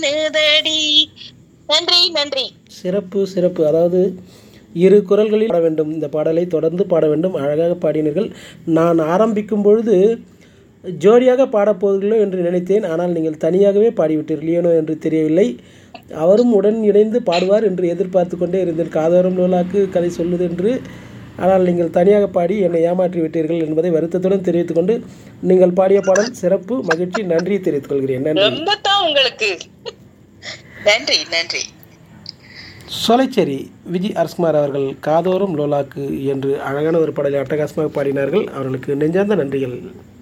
பண்ணுதடி நன்றி நன்றி சிறப்பு சிறப்பு அதாவது இரு குரல்களில் பாட வேண்டும் இந்த பாடலை தொடர்ந்து பாட வேண்டும் அழகாக பாடினீர்கள் நான் ஆரம்பிக்கும் பொழுது ஜோடியாக பாடப்போவீர்களோ என்று நினைத்தேன் ஆனால் நீங்கள் தனியாகவே பாடிவிட்டீர்கள் ஏனோ என்று தெரியவில்லை அவரும் உடன் இணைந்து பாடுவார் என்று எதிர்பார்த்து கொண்டே இருந்தேன் காதோரம் நூலாக்கு கதை சொல்லுது என்று ஆனால் நீங்கள் தனியாக பாடி என்னை ஏமாற்றி விட்டீர்கள் என்பதை வருத்தத்துடன் தெரிவித்துக் கொண்டு நீங்கள் பாடிய பாடல் சிறப்பு மகிழ்ச்சி நன்றி தெரிவித்துக் கொள்கிறேன் நன்றி ரொம்ப தான் உங்களுக்கு நன்றி நன்றி சொலைச்சேரி விஜய் அரஸ்குமார் அவர்கள் காதோறும் லோலாக்கு என்று அழகான ஒரு பாடலை அட்டகாசமாக பாடினார்கள் அவர்களுக்கு நெஞ்சார்ந்த நன்றிகள்